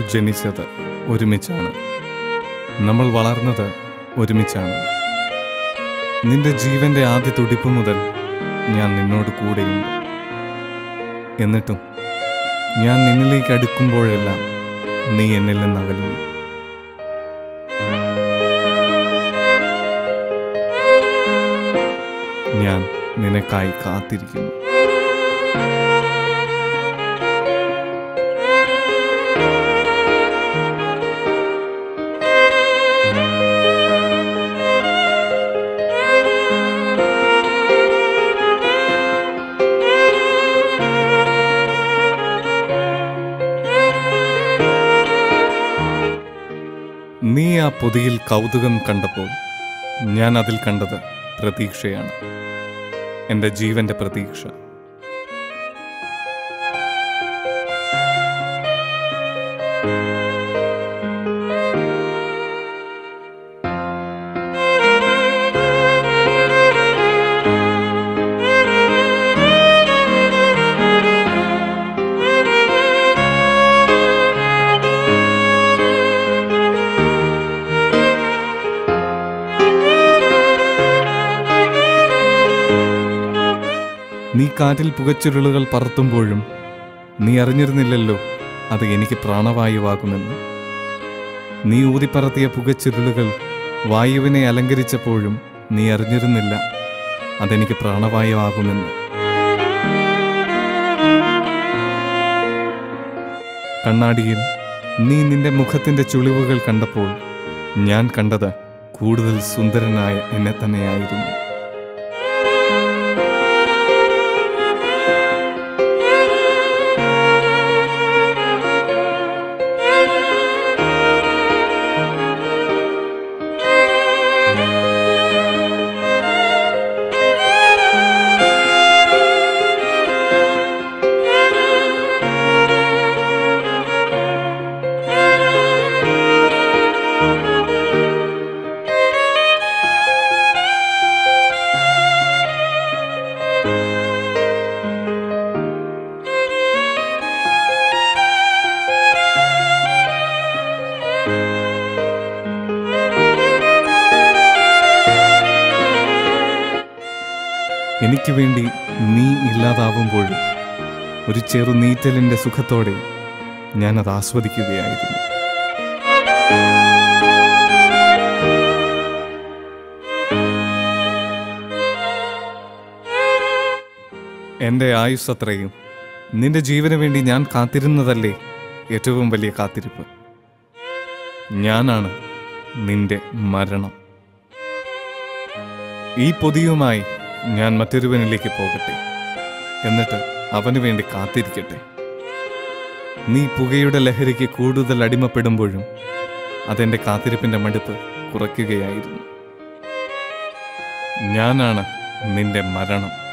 ജനിച്ചത് ഒരുമിച്ചാണ് നമ്മൾ വളർന്നത് ഒരുമിച്ചാണ് നിന്റെ ജീവന്റെ ആദ്യ തുടിപ്പ് മുതൽ ഞാൻ നിന്നോട് കൂടെയുണ്ട് എന്നിട്ടും ഞാൻ നിന്നിലേക്ക് അടുക്കുമ്പോഴെല്ലാം നീ എന്നിൽ നിന്ന് അകലുന്നു ഞാൻ നിനക്കായി കാത്തിരിക്കുന്നു നീ ആ പൊതിയിൽ കൗതുകം കണ്ടപ്പോൾ ഞാൻ അതിൽ കണ്ടത് പ്രതീക്ഷയാണ് എൻ്റെ ജീവന്റെ പ്രതീക്ഷ നീ കാറ്റിൽ പുകച്ചുരുളുകൾ പറത്തുമ്പോഴും നീ അറിഞ്ഞിരുന്നില്ലല്ലോ അത് എനിക്ക് പ്രാണവായുവാകുമെന്ന് നീ ഊതിപ്പറത്തിയ പുകച്ചുരുളുകൾ വായുവിനെ അലങ്കരിച്ചപ്പോഴും നീ അറിഞ്ഞിരുന്നില്ല അതെനിക്ക് പ്രാണവായുവാകുമെന്ന് കണ്ണാടിയിൽ നീ നിന്റെ മുഖത്തിന്റെ ചുളിവുകൾ കണ്ടപ്പോൾ ഞാൻ കണ്ടത് കൂടുതൽ സുന്ദരനായ എന്നെ തന്നെയായിരുന്നു എനിക്ക് വേണ്ടി നീ ഇല്ലാതാവുമ്പോഴും ഒരു ചെറു നീറ്റലിന്റെ സുഖത്തോടെ ഞാൻ അത് ആസ്വദിക്കുകയായിരുന്നു എൻ്റെ ആയുസ്സത്രയും നിന്റെ ജീവന് വേണ്ടി ഞാൻ കാത്തിരുന്നതല്ലേ ഏറ്റവും വലിയ കാത്തിരിപ്പ് ഞാനാണ് നിന്റെ മരണം ഈ പൊതിയുമായി ഞാൻ മറ്റൊരുവനിലേക്ക് പോകട്ടെ എന്നിട്ട് അവന് വേണ്ടി കാത്തിരിക്കട്ടെ നീ പുകയുടെ ലഹരിക്ക് കൂടുതൽ അടിമപ്പെടുമ്പോഴും അതെന്റെ കാത്തിരിപ്പിന്റെ മടുപ്പ് കുറയ്ക്കുകയായിരുന്നു ഞാനാണ് നിന്റെ മരണം